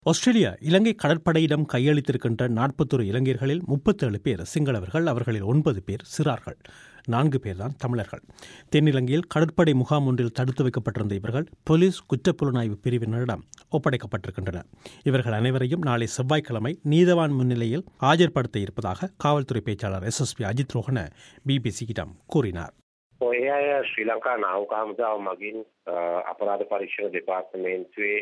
Australia இலங்கை கடற்படையிடம் கையளித்திருக்கின்ற நாற்பத்தொரு இலங்கையர்களில் முப்பத்தேழு பேர் சிங்களவர்கள் அவர்களில் ஒன்பது பேர் சிறார்கள் நான்கு பேர்தான் தமிழர்கள் தென்னிலங்கையில் கடற்படை முகாம் ஒன்றில் தடுத்து வைக்கப்பட்டிருந்த இவர்கள் போலீஸ் குற்றப்புலனாய்வு பிரிவினரிடம் ஒப்படைக்கப்பட்டிருக்கின்றனர் இவர்கள் அனைவரையும் நாளை செவ்வாய்க்கிழமை நீதவான் முன்னிலையில் ஆஜர்படுத்த இருப்பதாக காவல்துறை பேச்சாளர் S S P Ajith Rohana பிபிசியிடம் கூறினார் ඔය අය ශ්‍රී ලංකා නාවකාමුදාව මගින් අපරාධ පරීක්ෂණ දෙපාර්තමේන්තුවේ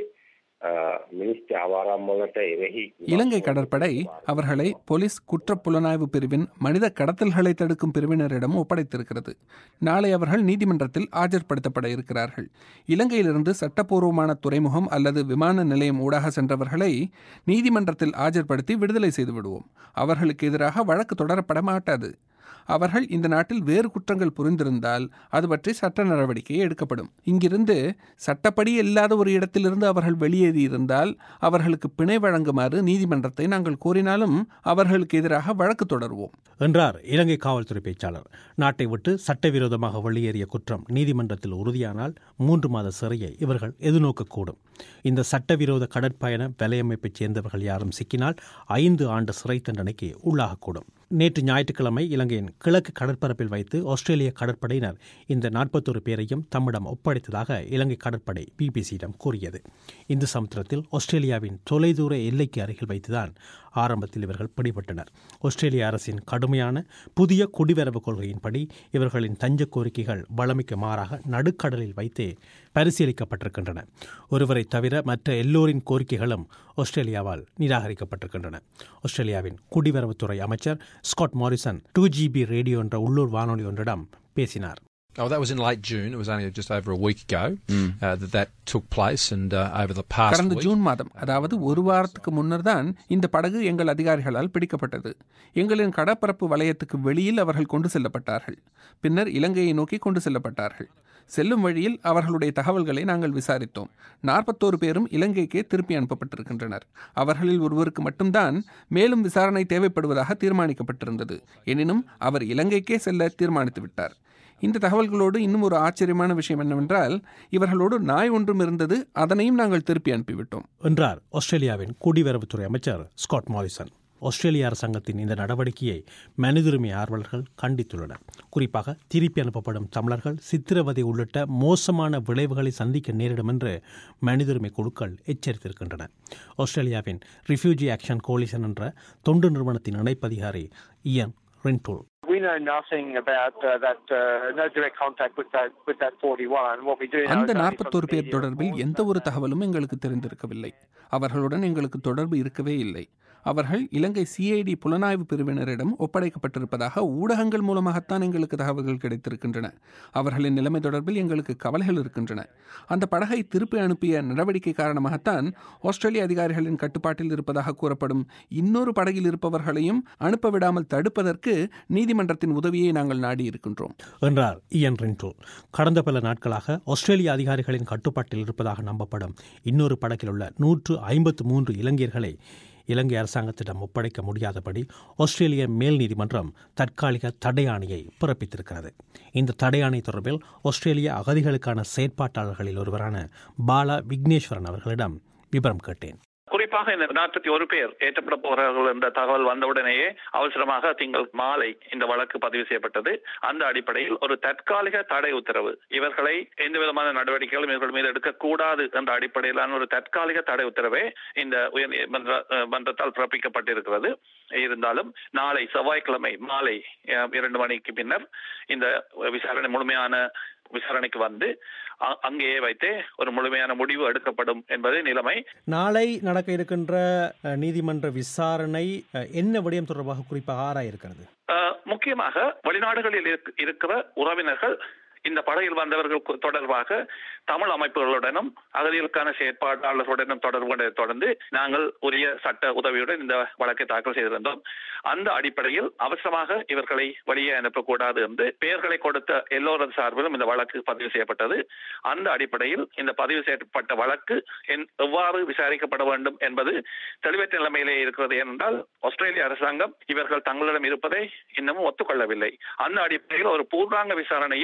මිනිස් ආවාරම්වලට එරෙහි இலங்கை கடற்படை அவர்களை போலீஸ் குற்றப் புலனாய்வு பிரிவின் மனித கடத்தல்களை தடுக்கும் பிரிவினரிடம் ஒப்படைத்திருக்கிறது நாளை அவர்கள் நீதிமன்றத்தில் ஆஜர்படுத்தப்பட இருக்கிறார்கள் இலங்கையிலிருந்து சட்டப்பூர்வமான துறைமுகம் அல்லது விமான நிலையம் ஊடாக சென்றவர்களை நீதிமன்றத்தில் ஆஜர்படுத்தி விடுதலை செய்து விடுவோம் அவர்களுக்கு எதிராக வழக்கு தொடரப்பட மாட்டாது அவர்கள் இந்த நாட்டில் வேறு குற்றங்கள் புரிந்திருந்தால் அது பற்றி சட்ட நடவடிக்கை எடுக்கப்படும் இங்கிருந்து சட்டப்படி இல்லாத ஒரு இடத்திலிருந்து அவர்கள் வெளியேறியிருந்தால் அவர்களுக்கு பிணை வழங்குமாறு நீதிமன்றத்தை நாங்கள் கோரினாலும் அவர்களுக்கு எதிராக வழக்கு தொடர்வோம் என்றார் இலங்கை காவல்துறை பேச்சாளர் நாட்டை விட்டு சட்டவிரோதமாக வெளியேறிய குற்றம் நீதிமன்றத்தில் உறுதியானால் மூன்று மாத சிறையை இவர்கள் எதிர்நோக்கக்கூடும் இந்த சட்டவிரோத கடற்பயண வலையமைப்பைச் சேர்ந்தவர்கள் யாரும் சிக்கினால் ஐந்து ஆண்டு சிறை தண்டனைக்கு உள்ளாகக்கூடும் நேற்று ஞாயிற்றுக்கிழமை இலங்கையின் கிழக்கு கடற்பரப்பில் வைத்து ஆஸ்திரேலிய கடற்படையினர் இந்த நாற்பத்தொரு பேரையும் தம்மிடம் ஒப்படைத்ததாக இலங்கை கடற்படை பிபிசியிடம் கூறியது இந்து சமுத்திரத்தில் ஆஸ்திரேலியாவின் தொலைதூர எல்லைக்கு அருகில் வைத்துதான் ஆரம்பத்தில் இவர்கள் பிடிபட்டனர் ஆஸ்திரேலிய அரசின் கடுமையான புதிய குடிவரவு கொள்கையின்படி இவர்களின் தஞ்ச கோரிக்கைகள் வளமைக்கு மாறாக நடுக்கடலில் வைத்தே பரிசீலிக்கப்பட்டிருக்கின்றன ஒருவரை தவிர மற்ற எல்லோரின் கோரிக்கைகளும் ஆஸ்திரேலியாவால் நிராகரிக்கப்பட்டிருக்கின்றன ஆஸ்திரேலியாவின் குடிவரவுத்துறை அமைச்சர் Scott Morrison two G B radio என்ற உள்ளூர் வானொலி ஒன்றிடம் பேசினார் Oh, that was in late June. It was only just over a week ago uh, that that took place, and uh, over the past கடந்த week. ஜூன் மாதம் அதாவது ஒரு வாரத்துக்கு முன்னர் தான் இந்த படகு எங்கள் அதிகாரிகளால் பிடிக்கப்பட்டது எங்களின் கடற்பரப்பு வலயத்துக்கு வெளியில் அவர்கள் கொண்டு செல்லப்பட்டார்கள் பின்னர் இலங்கையை நோக்கி கொண்டு செல்லப்பட்டார்கள் செல்லும் வழியில் அவர்களுடைய தகவல்களை நாங்கள் விசாரித்தோம் நாற்பத்தோரு பேரும் இலங்கைக்கே திருப்பி அனுப்பப்பட்டிருக்கின்றனர் அவர்களில் ஒருவருக்கு மட்டும்தான் மேலும் விசாரணை தேவைப்படுவதாக தீர்மானிக்கப்பட்டிருந்தது எனினும் அவர் இலங்கைக்கே செல்ல தீர்மானித்து விட்டார் இந்த தகவல்களோடு இன்னும் ஒரு ஆச்சரியமான விஷயம் என்னவென்றால் இவர்களோடு நாய் ஒன்றும் இருந்தது அதனையும் நாங்கள் திருப்பி அனுப்பிவிட்டோம் என்றார் ஆஸ்திரேலியாவின் குடிவரவுத்துறை அமைச்சர் ஸ்காட் மாரிசன் ஆஸ்திரேலிய அரசாங்கத்தின் இந்த நடவடிக்கையை மனிதுரிமை ஆர்வலர்கள் கண்டித்துள்ளனர் குறிப்பாக திருப்பி அனுப்பப்படும் தமிழர்கள் சித்திரவதை உள்ளிட்ட மோசமான விளைவுகளை சந்திக்க நேரிடும் என்று மனிதுரிமை குழுக்கள் எச்சரித்திருக்கின்றன ஆஸ்திரேலியாவின் ரிஃப்யூஜி ஆக்ஷன் கோலிஷன் என்ற தொண்டு நிறுவனத்தின் இணைப்பதிகாரி இயன் ரென்டூல் We know nothing about uh, that, uh, no direct contact with that, with that 41. What we do know அந்த is only from நாற்பத்தோரு the பேர் media தொடர்பில் reports. எந்த ஒரு தகவலும் எங்களுக்கு தெரிந்திருக்கவில்லை அவர்களுடன் எங்களுக்கு தொடர்பு இருக்கவே இல்லை அவர்கள் இலங்கை சிஐடி புலனாய்வு பிரிவினரிடம் ஒப்படைக்கப்பட்டிருப்பதாக ஊடகங்கள் மூலமாகத்தான் எங்களுக்கு தகவல்கள் கிடைத்திருக்கின்றன அவர்களின் நிலைமை தொடர்பில் எங்களுக்கு கவலைகள் இருக்கின்றன அந்த படகை திருப்பி அனுப்பிய நடவடிக்கை காரணமாகத்தான் ஆஸ்திரேலிய அதிகாரிகளின் கட்டுப்பாட்டில் இருப்பதாக கூறப்படும் இன்னொரு படகில் இருப்பவர்களையும் அனுப்ப விடாமல் தடுப்பதற்கு நீதிமன்றத்தின் உதவியை நாங்கள் நாடி இருக்கின்றோம் என்றார் இயன் ரென்டோ கடந்த பல நாட்களாக ஆஸ்திரேலிய அதிகாரிகளின் கட்டுப்பாட்டில் இருப்பதாக நம்பப்படும் இன்னொரு படகில் உள்ள நூற்று ஐம்பத்து மூன்று இலங்கையர்களை இலங்கை அரசாங்கத்திடம் ஒப்படைக்க முடியாதபடி ஆஸ்திரேலிய மேல் நீதிமன்றம் தற்காலிக தடையாணையை பிறப்பித்திருக்கிறது இந்த தடையாணை தொடர்பில் ஆஸ்திரேலிய அகதிகளுக்கான செயற்பாட்டாளர்களில் ஒருவரான பாலா விக்னேஸ்வரன் அவர்களிடம் விவரம் கேட்டேன் குறிப்பாக இந்த நாற்பத்தி ஒரு பேர் ஏற்றப்பட போகிறார்கள் என்ற தகவல் வந்தவுடனேயே அவசரமாக திங்கள் மாலை இந்த வழக்கு பதிவு செய்யப்பட்டது அந்த அடிப்படையில் ஒரு தற்காலிக தடை உத்தரவு இவர்களை எந்த விதமான நடவடிக்கைகளும் இவர்கள் மீது எடுக்கக்கூடாது என்ற அடிப்படையிலான ஒரு தற்காலிக தடை உத்தரவே இந்த உயர் நீதிமன்ற அஹ், மன்றத்தால் பிறப்பிக்கப்பட்டிருக்கிறது இருந்தாலும் நாளை செவ்வாய்க்கிழமை மாலை அஹ், இரண்டு மணிக்கு பின்னர் இந்த விசாரணை முழுமையான விசாரணைக்கு வந்து அ- அங்கேயே வைத்தே ஒரு முழுமையான முடிவு எடுக்கப்படும் என்பது நிலைமை நாளை நடக்க இருக்கின்ற அஹ், நீதிமன்ற விசாரணை அஹ், என்ன விடயம் தொடர்பாக குறிப்பாக ஆராயிருக்கிறது அஹ், முக்கியமாக வெளிநாடுகளில் இருக்க- இருக்கிற உறவினர்கள் இந்த படையில் வந்தவர்கள் கு- தொடர்பாக தமிழ் அமைப்புகளுடனும் அகதிகளுக்கான செயற்பாட்டாளர்களுடனும் தொடர்பு கொண்டதை தொடர்ந்து நாங்கள் உரிய சட்ட உதவியுடன் இந்த வழக்கை தாக்கல் செய்திருந்தோம் அந்த அடிப்படையில் அவசரமாக இவர்களை வெளியே அனுப்பக்கூடாது என்று பெயர்களை கொடுத்த எல்லோரது சார்பிலும் இந்த வழக்கு பதிவு செய்யப்பட்டது அந்த அடிப்படையில் இந்த பதிவு செய்யப்பட்ட வழக்கு என்- எவ்வாறு விசாரிக்கப்பட வேண்டும் என்பது தெளிவற்ற நிலைமையிலே இருக்கிறது ஏனென்றால் ஆஸ்திரேலிய அரசாங்கம் இவர்கள் தங்களிடம் இருப்பதை இன்னமும் ஒத்துக்கொள்ளவில்லை அந்த அடிப்படையில் ஒரு பூர்வாங்க விசாரணையில்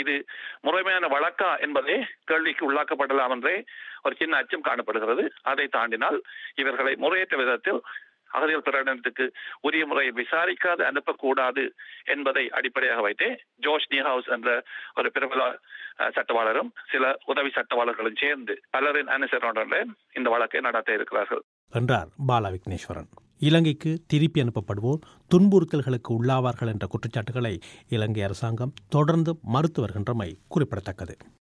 இது முறைமையான வழக்கா என்பதே கேள்விக்கு உள்ளாக்கப்படலாம் என்றே ஒரு சின்ன அச்சம் காணப்படுகிறது அதை தாண்டினால் இவர்களை முறையற்ற விதத்தில் அகதிகள் பிரகடனத்துக்கு உரிய முறையில் விசாரிக்காது அனுப்பக்கூடாது என்பதை அடிப்படையாக வைத்தே ஜோஷ் நியூஹவுஸ் என்ற ஒரு பிரபல அஹ், சட்டவாளரும் சில உதவி சட்டவாளர்களும் சேர்ந்து பலரின் அனுசரணையுடன் இந்த வழக்கை நடத்த இருக்கிறார்கள் என்றார் பாலா விக்னேஸ்வரன் இலங்கைக்கு திருப்பி அனுப்பப்படுவோர் துன்புறுத்தல்களுக்கு உள்ளாவார்கள் என்ற குற்றச்சாட்டுகளை இலங்கை அரசாங்கம் தொடர்ந்து மறுத்து வருகின்றமை குறிப்பிடத்தக்கது